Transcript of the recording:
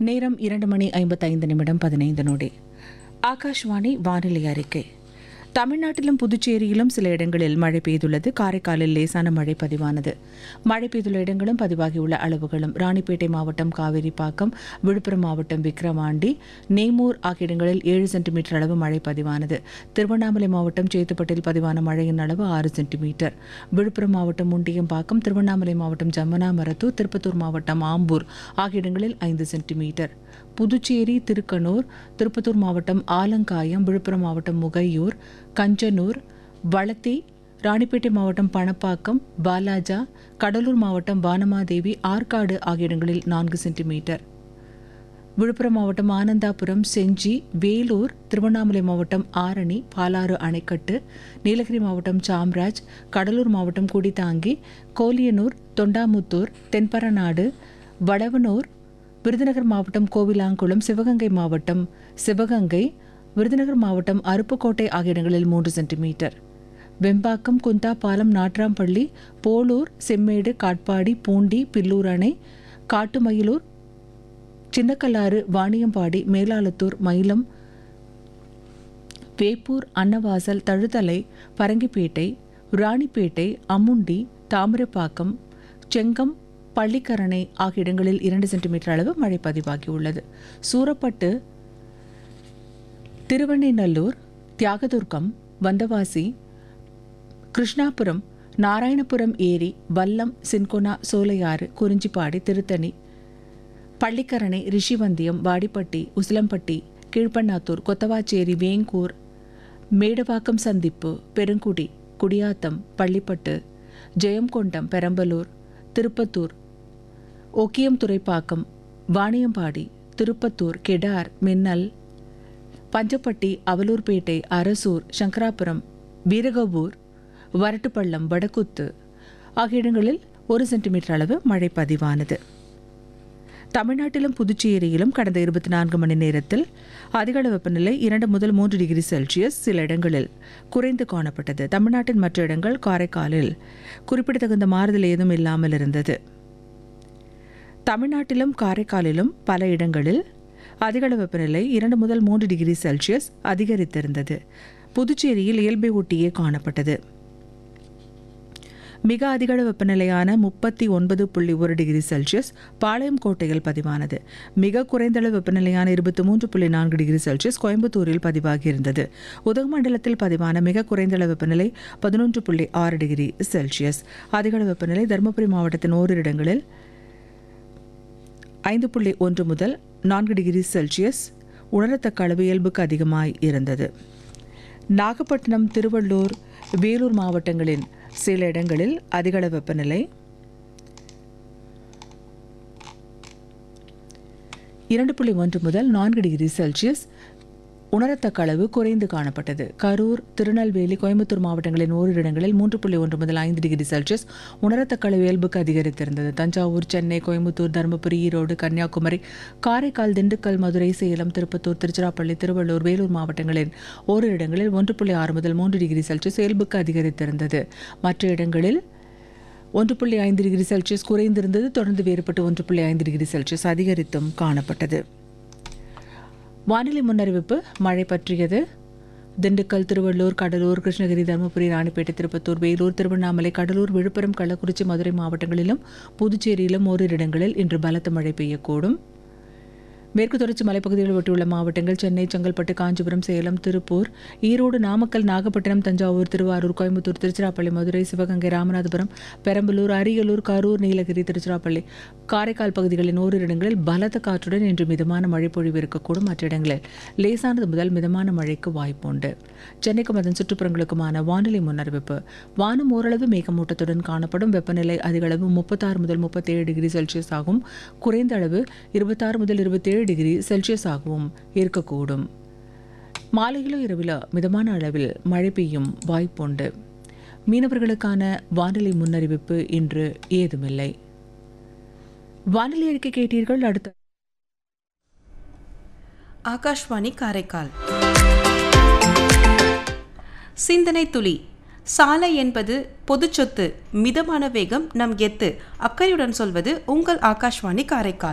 நேரம் இரண்டு மணி ஐம்பத்தைந்து நிமிடம் பதினைந்து நொடி ஆகாஷ்வாணி வானிலை அறிக்கை தமிழ்நாட்டிலும் புதுச்சேரியிலும் சில இடங்களில் மழை பெய்துள்ளது காரைக்காலில் லேசான மழை பதிவானது மழை பெய்துள்ள இடங்களும் பதிவாகியுள்ள அளவுகளும் ராணிப்பேட்டை மாவட்டம் காவேரிப்பாக்கம் விழுப்புரம் மாவட்டம் விக்கிரவாண்டி நேமூர் ஆகிய இடங்களில் ஏழு சென்டிமீட்டர் அளவு மழை பதிவானது திருவண்ணாமலை மாவட்டம் சேத்துப்பட்டில் பதிவான மழையின் அளவு ஆறு சென்டிமீட்டர் விழுப்புரம் மாவட்டம் முண்டியம்பாக்கம் திருவண்ணாமலை மாவட்டம் ஜம்மனா மரத்தூர் திருப்பத்தூர் மாவட்டம் ஆம்பூர் ஆகிய இடங்களில் ஐந்து சென்டிமீட்டர் புதுச்சேரி திருக்கனூர் திருப்பத்தூர் மாவட்டம் ஆலங்காயம் விழுப்புரம் மாவட்டம் முகையூர் கஞ்சனூர் வளத்தி ராணிப்பேட்டை மாவட்டம் பணப்பாக்கம் பாலாஜா கடலூர் மாவட்டம் வானமாதேவி ஆற்காடு ஆகிய இடங்களில் நான்கு சென்டிமீட்டர் விழுப்புரம் மாவட்டம் ஆனந்தாபுரம் செஞ்சி வேலூர் திருவண்ணாமலை மாவட்டம் ஆரணி பாலாறு அணைக்கட்டு நீலகிரி மாவட்டம் சாம்ராஜ் கடலூர் மாவட்டம் குடித்தாங்கி கோலியனூர் தொண்டாமுத்தூர் தென்பரநாடு வடவனூர் விருதுநகர் மாவட்டம் கோவிலாங்குளம் சிவகங்கை மாவட்டம் சிவகங்கை விருதுநகர் மாவட்டம் அருப்புக்கோட்டை ஆகிய இடங்களில் மூன்று சென்டிமீட்டர் வெம்பாக்கம் குந்தாபாலம் நாட்ராம்பள்ளி போலூர் செம்மேடு காட்பாடி பூண்டி பில்லூர் அணை காட்டுமயிலூர் சின்னக்கல்லாறு வாணியம்பாடி மேலாளத்தூர் மயிலம் வேப்பூர் அன்னவாசல் தழுதலை பரங்கிப்பேட்டை ராணிப்பேட்டை அம்முண்டி தாமிரப்பாக்கம் செங்கம் பள்ளிக்கரணை ஆகிய இடங்களில் இரண்டு சென்டிமீட்டர் அளவு மழை பதிவாகியுள்ளது சூரப்பட்டு திருவண்ணைநல்லூர் தியாகதுர்கம் வந்தவாசி கிருஷ்ணாபுரம் நாராயணபுரம் ஏரி வல்லம் சின்கொனா சோலையாறு குறிஞ்சிப்பாடி திருத்தணி பள்ளிக்கரணை ரிஷிவந்தியம் வாடிப்பட்டி உசிலம்பட்டி கீழ்பண்ணாத்தூர் கொத்தவாச்சேரி வேங்கூர் மேடவாக்கம் சந்திப்பு பெருங்குடி குடியாத்தம் பள்ளிப்பட்டு ஜெயங்கொண்டம் பெரம்பலூர் திருப்பத்தூர் ஒக்கியம் துறைப்பாக்கம் வாணியம்பாடி திருப்பத்தூர் கெடார் மின்னல் பஞ்சப்பட்டி அவலூர்பேட்டை அரசூர் சங்கராபுரம் வீரகவூர் வரட்டுப்பள்ளம் வடக்குத்து ஆகிய இடங்களில் ஒரு சென்டிமீட்டர் அளவு மழை பதிவானது தமிழ்நாட்டிலும் புதுச்சேரியிலும் கடந்த இருபத்தி நான்கு மணி நேரத்தில் அதிகள வெப்பநிலை இரண்டு முதல் மூன்று டிகிரி செல்சியஸ் சில இடங்களில் குறைந்து காணப்பட்டது தமிழ்நாட்டின் மற்ற இடங்கள் காரைக்காலில் குறிப்பிடத்தகுந்த மாறுதல் ஏதும் இல்லாமல் இருந்தது தமிழ்நாட்டிலும் காரைக்காலிலும் பல இடங்களில் அதிகள வெப்பநிலை இரண்டு முதல் மூன்று டிகிரி செல்சியஸ் அதிகரித்திருந்தது புதுச்சேரியில் இயல்பை ஒட்டியே காணப்பட்டது மிக அதிகள வெப்பநிலையான முப்பத்தி ஒன்பது புள்ளி ஒரு டிகிரி செல்சியஸ் பாளையங்கோட்டையில் பதிவானது மிக குறைந்தளவு வெப்பநிலையான இருபத்தி மூன்று புள்ளி நான்கு டிகிரி செல்சியஸ் கோயம்புத்தூரில் பதிவாகியிருந்தது உதகமண்டலத்தில் பதிவான மிக குறைந்தளவு வெப்பநிலை பதினொன்று புள்ளி ஆறு டிகிரி செல்சியஸ் அதிகளவு வெப்பநிலை தருமபுரி மாவட்டத்தின் ஓரிரு இடங்களில் ஐந்து புள்ளி ஒன்று முதல் நான்கு டிகிரி செல்சியஸ் உணரத்தக்க அளவு இயல்புக்கு அதிகமாய் இருந்தது நாகப்பட்டினம் திருவள்ளூர் வேலூர் மாவட்டங்களின் சில இடங்களில் அதிகள வெப்பநிலை இரண்டு புள்ளி ஒன்று முதல் நான்கு டிகிரி செல்சியஸ் உணரத்தக்க அளவு குறைந்து காணப்பட்டது கரூர் திருநெல்வேலி கோயம்புத்தூர் மாவட்டங்களின் ஓரிரு இடங்களில் மூன்று புள்ளி ஒன்று முதல் ஐந்து டிகிரி செல்சியஸ் உணரத்தக்க அளவு இயல்புக்கு அதிகரித்திருந்தது தஞ்சாவூர் சென்னை கோயம்புத்தூர் தருமபுரி ஈரோடு கன்னியாகுமரி காரைக்கால் திண்டுக்கல் மதுரை சேலம் திருப்பத்தூர் திருச்சிராப்பள்ளி திருவள்ளூர் வேலூர் மாவட்டங்களின் ஓரிரு இடங்களில் ஒன்று புள்ளி ஆறு முதல் மூன்று டிகிரி செல்சியஸ் இயல்புக்கு அதிகரித்திருந்தது மற்ற இடங்களில் ஒன்று புள்ளி ஐந்து டிகிரி செல்சியஸ் குறைந்திருந்தது தொடர்ந்து வேறுபட்டு ஒன்று புள்ளி ஐந்து டிகிரி செல்சியஸ் அதிகரித்தும் காணப்பட்டது வானிலை முன்னறிவிப்பு மழை பற்றியது திண்டுக்கல் திருவள்ளூர் கடலூர் கிருஷ்ணகிரி தருமபுரி ராணிப்பேட்டை திருப்பத்தூர் வேலூர் திருவண்ணாமலை கடலூர் விழுப்புரம் கள்ளக்குறிச்சி மதுரை மாவட்டங்களிலும் புதுச்சேரியிலும் ஓரிரு இடங்களில் இன்று பலத்த மழை பெய்யக்கூடும் மேற்கு தொடர்ச்சி மலைப்பகுதிகளை ஒட்டியுள்ள மாவட்டங்கள் சென்னை செங்கல்பட்டு காஞ்சிபுரம் சேலம் திருப்பூர் ஈரோடு நாமக்கல் நாகப்பட்டினம் தஞ்சாவூர் திருவாரூர் கோயம்புத்தூர் திருச்சிராப்பள்ளி மதுரை சிவகங்கை ராமநாதபுரம் பெரம்பலூர் அரியலூர் கரூர் நீலகிரி திருச்சிராப்பள்ளி காரைக்கால் பகுதிகளின் ஓரிரு இடங்களில் பலத்த காற்றுடன் இன்று மிதமான மழை பொழிவு இருக்கக்கூடும் மற்ற இடங்களில் லேசானது முதல் மிதமான மழைக்கு வாய்ப்புண்டு சென்னைக்கும் அதன் சுற்றுப்புறங்களுக்குமான வானிலை முன்னறிவிப்பு வானம் ஓரளவு மேகமூட்டத்துடன் காணப்படும் வெப்பநிலை அதிகளவு முப்பத்தாறு முதல் முப்பத்தேழு டிகிரி செல்சியஸ் ஆகும் குறைந்த அளவு இருபத்தாறு முதல் இருபத்தேழு டிகிரி செல்சியஸ் ஆகவும் இருக்கக்கூடும் மாலையிலோ இரவிலோ மிதமான அளவில் மழை பெய்யும் வாய்ப்புண்டு மீனவர்களுக்கான வானிலை முன்னறிவிப்பு இன்று ஏதுமில்லை வானிலை அறிக்கை கேட்டீர்கள் அடுத்த ஆகாஷ்வாணி காரைக்கால் சிந்தனை துளி சாலை என்பது பொதுச்சொத்து மிதமான வேகம் நம் கெத்து அக்கறையுடன் சொல்வது உங்கள் ஆகாஷ்வாணி காரைக்கால்